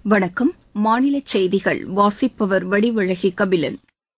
வணக்கம் மாநில செய்திகள் வாசிப்பவர் வடிவழகி கபிலன்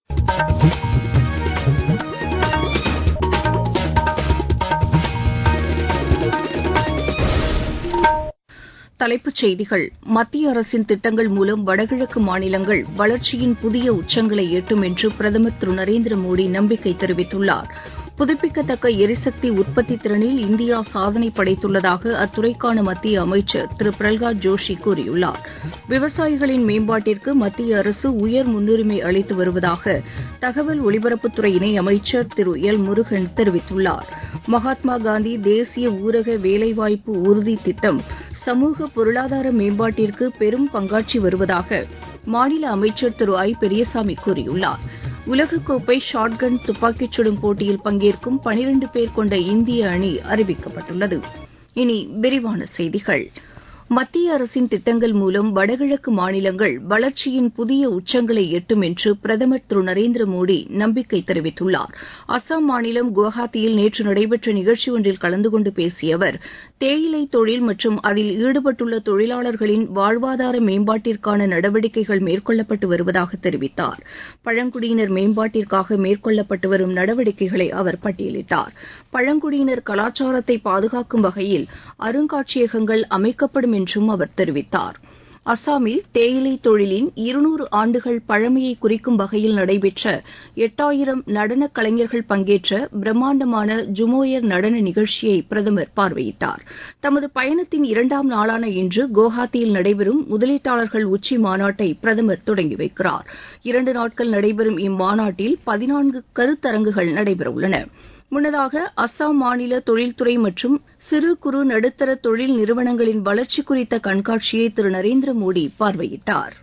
தலைப்புச் செய்திகள் மத்திய அரசின் திட்டங்கள் மூலம் வடகிழக்கு மாநிலங்கள் வளர்ச்சியின் புதிய உச்சங்களை எட்டும் என்று பிரதமர் திரு நரேந்திர மோடி நம்பிக்கை தெரிவித்துள்ளார் புதுப்பிக்கத்தக்க எரிசக்தி உற்பத்தி திறனில் இந்தியா சாதனை படைத்துள்ளதாக அத்துறைக்கான மத்திய அமைச்சர் திரு பிரல்ஹாத் ஜோஷி கூறியுள்ளார் விவசாயிகளின் மேம்பாட்டிற்கு மத்திய அரசு உயர் முன்னுரிமை அளித்து வருவதாக தகவல் ஒலிபரப்புத்துறை இணையமைச்சர் திரு எல் முருகன் தெரிவித்துள்ளார் மகாத்மா காந்தி தேசிய ஊரக வேலைவாய்ப்பு உறுதி திட்டம் சமூக பொருளாதார மேம்பாட்டிற்கு பெரும் பங்காற்றி வருவதாக மாநில அமைச்சர் திரு ஐ பெரியசாமி கூறியுள்ளார் உலகக்கோப்பை ஷாட்கன் துப்பாக்கிச் சுடும் போட்டியில் பங்கேற்கும் பனிரண்டு பேர் கொண்ட இந்திய அணி அறிவிக்கப்பட்டுள்ளது இனி விரிவான செய்திகள் மத்திய அரசின் திட்டங்கள் மூலம் வடகிழக்கு மாநிலங்கள் வளர்ச்சியின் புதிய உச்சங்களை எட்டும் என்று பிரதமர் திரு நரேந்திர மோடி நம்பிக்கை தெரிவித்துள்ளார் அஸ்ஸாம் மாநிலம் குவஹாத்தியில் நேற்று நடைபெற்ற நிகழ்ச்சி ஒன்றில் கலந்து கொண்டு பேசிய அவர் தேயிலை தொழில் மற்றும் அதில் ஈடுபட்டுள்ள தொழிலாளர்களின் வாழ்வாதார மேம்பாட்டிற்கான நடவடிக்கைகள் மேற்கொள்ளப்பட்டு வருவதாக தெரிவித்தார் பழங்குடியினர் மேம்பாட்டிற்காக மேற்கொள்ளப்பட்டு வரும் நடவடிக்கைகளை அவர் பட்டியலிட்டார் பழங்குடியினர் கலாச்சாரத்தை பாதுகாக்கும் வகையில் அருங்காட்சியகங்கள் அமைக்கப்படும் என்றும் அவர் தெரிவித்தார் அஸ்ஸாமில் தேயிலை தொழிலின் இருநூறு ஆண்டுகள் பழமையை குறிக்கும் வகையில் நடைபெற்ற எட்டாயிரம் நடன கலைஞர்கள் பங்கேற்ற பிரம்மாண்டமான ஜுமோயர் நடன நிகழ்ச்சியை பிரதமர் பார்வையிட்டார் தமது பயணத்தின் இரண்டாம் நாளான இன்று குவஹாத்தியில் நடைபெறும் முதலீட்டாளர்கள் உச்சி மாநாட்டை பிரதமர் தொடங்கி வைக்கிறார் இரண்டு நாட்கள் நடைபெறும் இம்மாநாட்டில் பதினான்கு கருத்தரங்குகள் நடைபெறவுள்ளன முன்னதாக அஸ்ஸாம் மாநில தொழில்துறை மற்றும் சிறு குறு நடுத்தர தொழில் நிறுவனங்களின் வளர்ச்சி குறித்த கண்காட்சியை திரு நரேந்திர மோடி பார்வையிட்டார்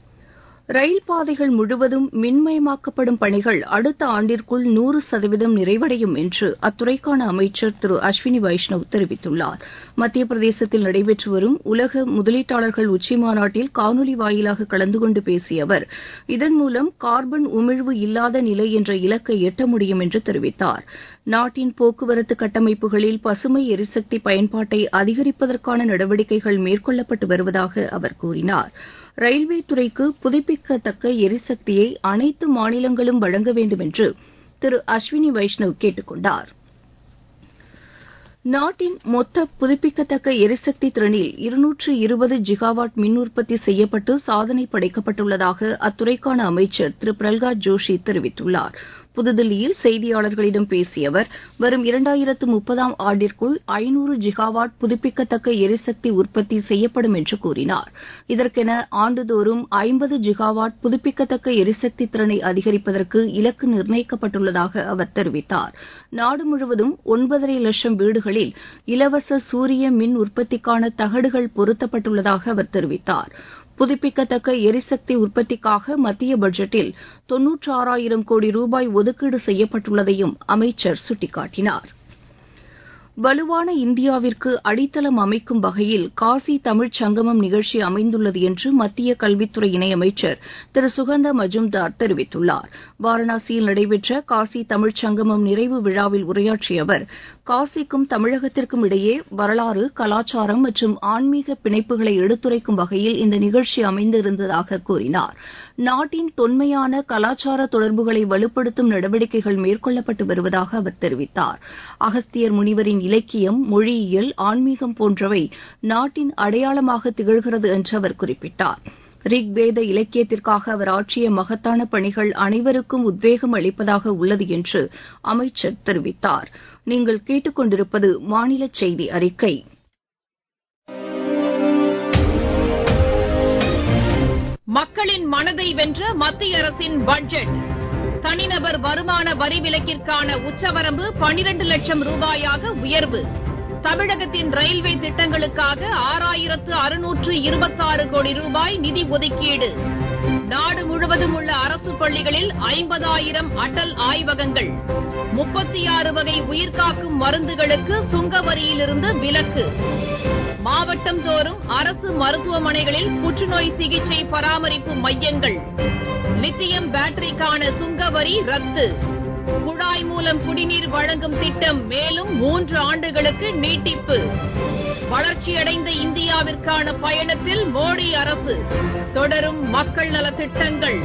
ரயில் பாதைகள் முழுவதும் மின்மயமாக்கப்படும் பணிகள் அடுத்த ஆண்டிற்குள் நூறு சதவீதம் நிறைவடையும் என்று அத்துறைக்கான அமைச்சர் திரு அஸ்வினி வைஷ்ணவ் தெரிவித்துள்ளார் மத்திய பிரதேசத்தில் நடைபெற்று வரும் உலக முதலீட்டாளர்கள் உச்சிமாநாட்டில் காணொலி வாயிலாக கலந்து கொண்டு பேசிய அவர் இதன் மூலம் கார்பன் உமிழ்வு இல்லாத நிலை என்ற இலக்கை எட்ட முடியும் என்று தெரிவித்தார் நாட்டின் போக்குவரத்து கட்டமைப்புகளில் பசுமை எரிசக்தி பயன்பாட்டை அதிகரிப்பதற்கான நடவடிக்கைகள் மேற்கொள்ளப்பட்டு வருவதாக அவர் கூறினார் ரயில்வே துறைக்கு புதுப்பிக்கத்தக்க எரிசக்தியை அனைத்து மாநிலங்களும் வழங்க வேண்டும் என்று திரு அஸ்வினி வைஷ்ணவ் கேட்டுக் கொண்டார் நாட்டின் மொத்த புதுப்பிக்கத்தக்க எரிசக்தி திறனில் இருநூற்று இருபது ஜிகாவாட் மின் உற்பத்தி செய்யப்பட்டு சாதனை படைக்கப்பட்டுள்ளதாக அத்துறைக்கான அமைச்சர் திரு பிரல்ஹாத் ஜோஷி தெரிவித்துள்ளார் புதுதில்லியில் செய்தியாளர்களிடம் பேசிய அவர் வரும் இரண்டாயிரத்து முப்பதாம் ஆண்டிற்குள் ஐநூறு ஜிகாவாட் புதுப்பிக்கத்தக்க எரிசக்தி உற்பத்தி செய்யப்படும் என்று கூறினார் இதற்கென ஆண்டுதோறும் ஐம்பது ஜிகாவாட் புதுப்பிக்கத்தக்க எரிசக்தி திறனை அதிகரிப்பதற்கு இலக்கு நிர்ணயிக்கப்பட்டுள்ளதாக அவர் தெரிவித்தார் நாடு முழுவதும் ஒன்பதரை லட்சம் வீடுகளில் இலவச சூரிய மின் உற்பத்திக்கான தகடுகள் பொருத்தப்பட்டுள்ளதாக அவர் தெரிவித்தார் புதுப்பிக்கத்தக்க எரிசக்தி உற்பத்திக்காக மத்திய பட்ஜெட்டில் தொன்னூற்றாறாயிரம் கோடி ரூபாய் ஒதுக்கீடு செய்யப்பட்டுள்ளதையும் அமைச்சர் சுட்டிக்காட்டினார் வலுவான இந்தியாவிற்கு அடித்தளம் அமைக்கும் வகையில் காசி தமிழ்ச் சங்கமம் நிகழ்ச்சி அமைந்துள்ளது என்று மத்திய கல்வித்துறை இணையமைச்சர் திரு சுகந்த மஜும்தார் தெரிவித்துள்ளார் வாரணாசியில் நடைபெற்ற காசி தமிழ்ச் சங்கமம் நிறைவு விழாவில் உரையாற்றிய அவர் காசிக்கும் தமிழகத்திற்கும் இடையே வரலாறு கலாச்சாரம் மற்றும் ஆன்மீக பிணைப்புகளை எடுத்துரைக்கும் வகையில் இந்த நிகழ்ச்சி அமைந்திருந்ததாக கூறினார் நாட்டின் தொன்மையான கலாச்சார தொடர்புகளை வலுப்படுத்தும் நடவடிக்கைகள் மேற்கொள்ளப்பட்டு வருவதாக அவர் தெரிவித்தார் அகஸ்தியர் முனிவரின் இலக்கியம் மொழியியல் ஆன்மீகம் போன்றவை நாட்டின் அடையாளமாக திகழ்கிறது என்று அவர் குறிப்பிட்டார் ரிக்வேத இலக்கியத்திற்காக அவர் ஆற்றிய மகத்தான பணிகள் அனைவருக்கும் உத்வேகம் அளிப்பதாக உள்ளது என்று அமைச்சர் தெரிவித்தார் நீங்கள் கேட்டுக்கொண்டிருப்பது மாநில செய்தி அறிக்கை மக்களின் மனதை வென்ற மத்திய அரசின் பட்ஜெட் தனிநபர் வருமான வரி விலக்கிற்கான உச்சவரம்பு பனிரண்டு லட்சம் ரூபாயாக உயர்வு தமிழகத்தின் ரயில்வே திட்டங்களுக்காக ஆறாயிரத்து அறுநூற்று இருபத்தாறு கோடி ரூபாய் நிதி ஒதுக்கீடு நாடு முழுவதும் உள்ள அரசு பள்ளிகளில் ஐம்பதாயிரம் அடல் ஆய்வகங்கள் முப்பத்தி ஆறு வகை உயிர்காக்கும் மருந்துகளுக்கு சுங்க வரியிலிருந்து விலக்கு மாவட்டம் தோறும் அரசு மருத்துவமனைகளில் புற்றுநோய் சிகிச்சை பராமரிப்பு மையங்கள் லித்தியம் பேட்டரிக்கான சுங்க வரி ரத்து குழாய் மூலம் குடிநீர் வழங்கும் திட்டம் மேலும் மூன்று ஆண்டுகளுக்கு நீட்டிப்பு வளர்ச்சியடைந்த இந்தியாவிற்கான பயணத்தில் மோடி அரசு தொடரும் மக்கள் நலத் திட்டங்கள்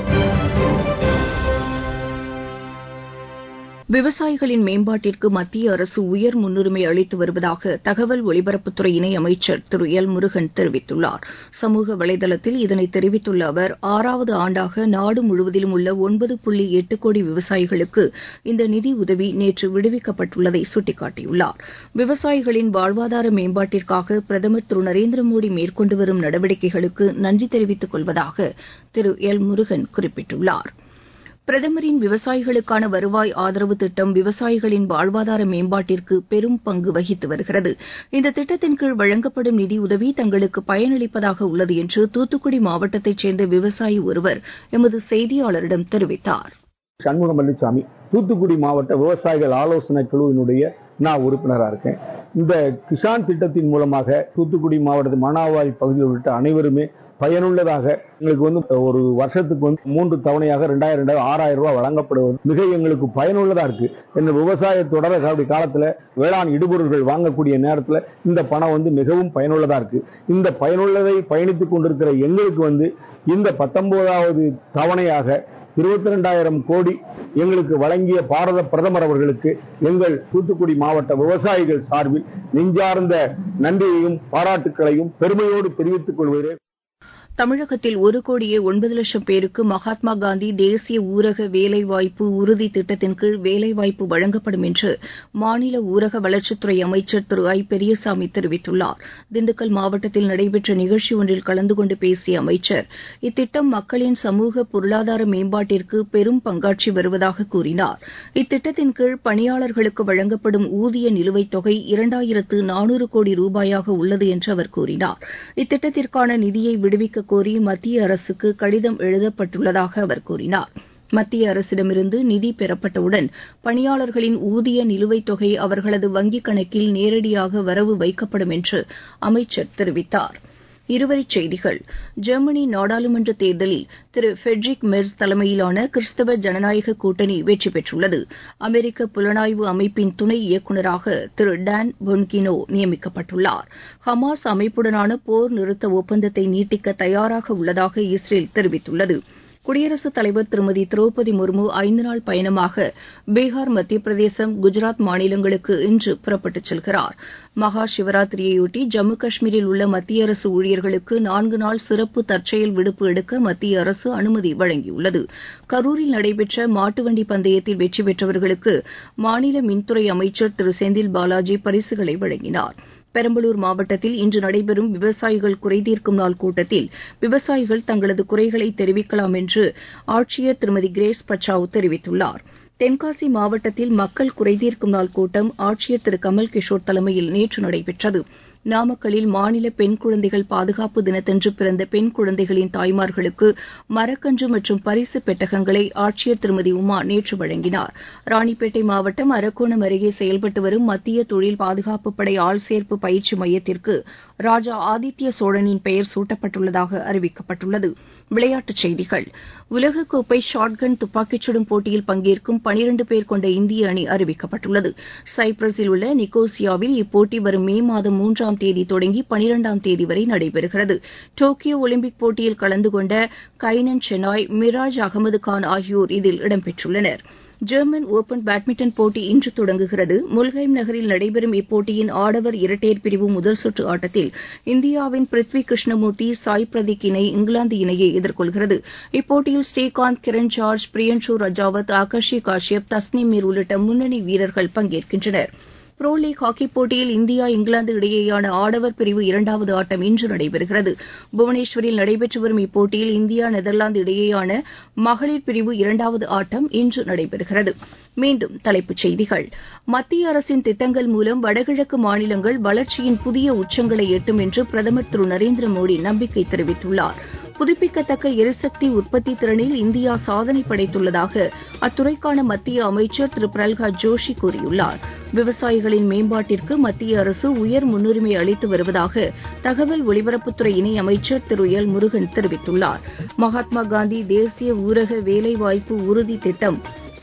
விவசாயிகளின் மேம்பாட்டிற்கு மத்திய அரசு உயர் முன்னுரிமை அளித்து வருவதாக தகவல் ஒலிபரப்புத்துறை இணை அமைச்சர் திரு எல் முருகன் தெரிவித்துள்ளார் சமூக வலைதளத்தில் இதனை தெரிவித்துள்ள அவர் ஆறாவது ஆண்டாக நாடு முழுவதிலும் உள்ள ஒன்பது புள்ளி எட்டு கோடி விவசாயிகளுக்கு இந்த நிதி உதவி நேற்று விடுவிக்கப்பட்டுள்ளதை சுட்டிக்காட்டியுள்ளார் விவசாயிகளின் வாழ்வாதார மேம்பாட்டிற்காக பிரதமர் திரு நரேந்திர மோடி மேற்கொண்டு வரும் நடவடிக்கைகளுக்கு நன்றி தெரிவித்துக் கொள்வதாக திரு எல் முருகன் குறிப்பிட்டுள்ளாா் பிரதமரின் விவசாயிகளுக்கான வருவாய் ஆதரவு திட்டம் விவசாயிகளின் வாழ்வாதார மேம்பாட்டிற்கு பெரும் பங்கு வகித்து வருகிறது இந்த திட்டத்தின் கீழ் வழங்கப்படும் நிதியுதவி தங்களுக்கு பயனளிப்பதாக உள்ளது என்று தூத்துக்குடி மாவட்டத்தைச் சேர்ந்த விவசாயி ஒருவர் எமது செய்தியாளரிடம் தெரிவித்தார் சண்முக மல்லிசாமி தூத்துக்குடி மாவட்ட விவசாயிகள் ஆலோசனை குழுவினுடைய நான் உறுப்பினராக இருக்கேன் இந்த கிசான் திட்டத்தின் மூலமாக தூத்துக்குடி மாவட்டத்தில் மணாவாய் பகுதியில் உள்ளிட்ட அனைவருமே பயனுள்ளதாக எங்களுக்கு வந்து ஒரு வருஷத்துக்கு வந்து மூன்று தவணையாக ரெண்டாயிரம் ரெண்டாயிரம் ஆறாயிரம் ரூபாய் வழங்கப்படுவது மிக எங்களுக்கு பயனுள்ளதா இருக்கு இந்த விவசாய தொடர் அப்படி காலத்துல வேளாண் இடுபொருள்கள் வாங்கக்கூடிய நேரத்துல இந்த பணம் வந்து மிகவும் பயனுள்ளதா இருக்கு இந்த பயனுள்ளதை பயணித்துக் கொண்டிருக்கிற எங்களுக்கு வந்து இந்த பத்தொன்பதாவது தவணையாக இருபத்தி ரெண்டாயிரம் கோடி எங்களுக்கு வழங்கிய பாரத பிரதமர் அவர்களுக்கு எங்கள் தூத்துக்குடி மாவட்ட விவசாயிகள் சார்பில் நெஞ்சார்ந்த நன்றியையும் பாராட்டுக்களையும் பெருமையோடு தெரிவித்துக் கொள்கிறேன் தமிழகத்தில் ஒரு கோடியே ஒன்பது லட்சம் பேருக்கு மகாத்மா காந்தி தேசிய ஊரக வேலைவாய்ப்பு உறுதி திட்டத்தின் கீழ் வேலைவாய்ப்பு வழங்கப்படும் என்று மாநில ஊரக வளர்ச்சித்துறை அமைச்சர் திரு ஐ பெரியசாமி தெரிவித்துள்ளார் திண்டுக்கல் மாவட்டத்தில் நடைபெற்ற நிகழ்ச்சி ஒன்றில் கலந்து கொண்டு பேசிய அமைச்சர் இத்திட்டம் மக்களின் சமூக பொருளாதார மேம்பாட்டிற்கு பெரும் பங்காற்றி வருவதாக கூறினார் இத்திட்டத்தின் கீழ் பணியாளர்களுக்கு வழங்கப்படும் ஊதிய நிலுவைத் தொகை இரண்டாயிரத்து நானூறு கோடி ரூபாயாக உள்ளது என்று அவர் கூறினார் இத்திட்டத்திற்கான நிதியை விடுவிக்க கோரி மத்திய அரசுக்கு கடிதம் எழுதப்பட்டுள்ளதாக அவர் கூறினார் மத்திய அரசிடமிருந்து நிதி பெறப்பட்டவுடன் பணியாளர்களின் ஊதிய நிலுவைத் தொகை அவர்களது வங்கிக் கணக்கில் நேரடியாக வரவு வைக்கப்படும் என்று அமைச்சர் தெரிவித்தார் இருவரிச் செய்திகள் ஜெர்மனி நாடாளுமன்ற தேர்தலில் திரு ஃபெட்ரிக் மெர்ஸ் தலைமையிலான கிறிஸ்தவ ஜனநாயக கூட்டணி வெற்றி பெற்றுள்ளது அமெரிக்க புலனாய்வு அமைப்பின் துணை இயக்குநராக திரு டான் பொன்கினோ நியமிக்கப்பட்டுள்ளார் ஹமாஸ் அமைப்புடனான போர் நிறுத்த ஒப்பந்தத்தை நீட்டிக்க தயாராக உள்ளதாக இஸ்ரேல் தெரிவித்துள்ளது குடியரசுத் தலைவர் திருமதி திரௌபதி முர்மு ஐந்து நாள் பயணமாக பீகார் மத்திய பிரதேசம் குஜராத் மாநிலங்களுக்கு இன்று புறப்பட்டுச் செல்கிறார் மகா சிவராத்திரியையொட்டி ஜம்மு காஷ்மீரில் உள்ள மத்திய அரசு ஊழியர்களுக்கு நான்கு நாள் சிறப்பு தற்செயல் விடுப்பு எடுக்க மத்திய அரசு அனுமதி வழங்கியுள்ளது கரூரில் நடைபெற்ற மாட்டுவண்டி பந்தயத்தில் வெற்றி பெற்றவர்களுக்கு மாநில மின்துறை அமைச்சர் திரு செந்தில் பாலாஜி பரிசுகளை வழங்கினார் பெரம்பலூர் மாவட்டத்தில் இன்று நடைபெறும் விவசாயிகள் குறைதீர்க்கும் நாள் கூட்டத்தில் விவசாயிகள் தங்களது குறைகளை தெரிவிக்கலாம் என்று ஆட்சியர் திருமதி கிரேஸ் பச்சாவ் தெரிவித்துள்ளார் தென்காசி மாவட்டத்தில் மக்கள் குறைதீர்க்கும் நாள் கூட்டம் ஆட்சியர் திரு கமல் கிஷோர் தலைமையில் நேற்று நடைபெற்றது நாமக்கல்லில் மாநில பெண் குழந்தைகள் பாதுகாப்பு தினத்தன்று பிறந்த பெண் குழந்தைகளின் தாய்மார்களுக்கு மரக்கன்று மற்றும் பரிசு பெட்டகங்களை ஆட்சியர் திருமதி உமா நேற்று வழங்கினார் ராணிப்பேட்டை மாவட்டம் அரக்கோணம் அருகே செயல்பட்டு வரும் மத்திய தொழில் பாதுகாப்பு படை ஆள்சேர்ப்பு பயிற்சி மையத்திற்கு ராஜா ஆதித்ய சோழனின் பெயர் சூட்டப்பட்டுள்ளதாக அறிவிக்கப்பட்டுள்ளது விளையாட்டுச் செய்திகள் உலகக்கோப்பை ஷாட்கன் துப்பாக்கிச் சுடும் போட்டியில் பங்கேற்கும் பனிரண்டு பேர் கொண்ட இந்திய அணி அறிவிக்கப்பட்டுள்ளது சைப்ரஸில் உள்ள நிக்கோசியாவில் இப்போட்டி வரும் மே மாதம் மூன்றாம் தேதி தொடங்கி பனிரெண்டாம் தேதி வரை நடைபெறுகிறது டோக்கியோ ஒலிம்பிக் போட்டியில் கலந்து கொண்ட கைனன் செனாய் மிராஜ் அகமது கான் ஆகியோர் இதில் இடம்பெற்றுள்ளனா் ஜெர்மன் ஒபன் பேட்மிண்டன் போட்டி இன்று தொடங்குகிறது முல்ஹைம் நகரில் நடைபெறும் இப்போட்டியின் ஆடவர் இரட்டையர் பிரிவு முதல் சுற்று ஆட்டத்தில் இந்தியாவின் பிருத்வி கிருஷ்ணமூர்த்தி சாய் பிரதீக் இணை இங்கிலாந்து இணையை எதிர்கொள்கிறது இப்போட்டியில் ஸ்ரீகாந்த் கிரண் ஜார்ஜ் பிரியன்ஷு ரஜாவத் ஆகர்ஷி காஷ்யப் தஸ்னீம் மீர் உள்ளிட்ட முன்னணி வீரர்கள் பங்கேற்கின்றனர் புரோ லீக் ஹாக்கிப் போட்டியில் இந்தியா இங்கிலாந்து இடையேயான ஆடவர் பிரிவு இரண்டாவது ஆட்டம் இன்று நடைபெறுகிறது புவனேஸ்வரில் நடைபெற்று வரும் இப்போட்டியில் இந்தியா நெதர்லாந்து இடையேயான மகளிர் பிரிவு இரண்டாவது ஆட்டம் இன்று நடைபெறுகிறது மீண்டும் தலைப்புச் செய்திகள் மத்திய அரசின் திட்டங்கள் மூலம் வடகிழக்கு மாநிலங்கள் வளர்ச்சியின் புதிய உச்சங்களை எட்டும் என்று பிரதமர் திரு நரேந்திர மோடி நம்பிக்கை தெரிவித்துள்ளார் புதுப்பிக்கத்தக்க எரிசக்தி உற்பத்தி திறனில் இந்தியா சாதனை படைத்துள்ளதாக அத்துறைக்கான மத்திய அமைச்சர் திரு பிரல்ஹாத் ஜோஷி கூறியுள்ளார் விவசாயிகளின் மேம்பாட்டிற்கு மத்திய அரசு உயர் முன்னுரிமை அளித்து வருவதாக தகவல் ஒலிபரப்புத்துறை இணை அமைச்சர் திரு எல் முருகன் தெரிவித்துள்ளார் மகாத்மா காந்தி தேசிய ஊரக வேலைவாய்ப்பு உறுதி திட்டம்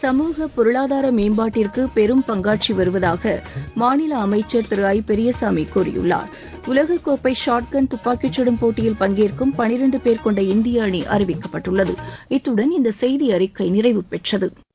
சமூக பொருளாதார மேம்பாட்டிற்கு பெரும் பங்காற்றி வருவதாக மாநில அமைச்சர் திரு ஐ பெரியசாமி கூறியுள்ளார் உலகக்கோப்பை ஷாட்கன் துப்பாக்கிச் சுடும் போட்டியில் பங்கேற்கும் பனிரண்டு பேர் கொண்ட இந்திய அணி அறிவிக்கப்பட்டுள்ளது இத்துடன் இந்த செய்தி அறிக்கை நிறைவு பெற்றது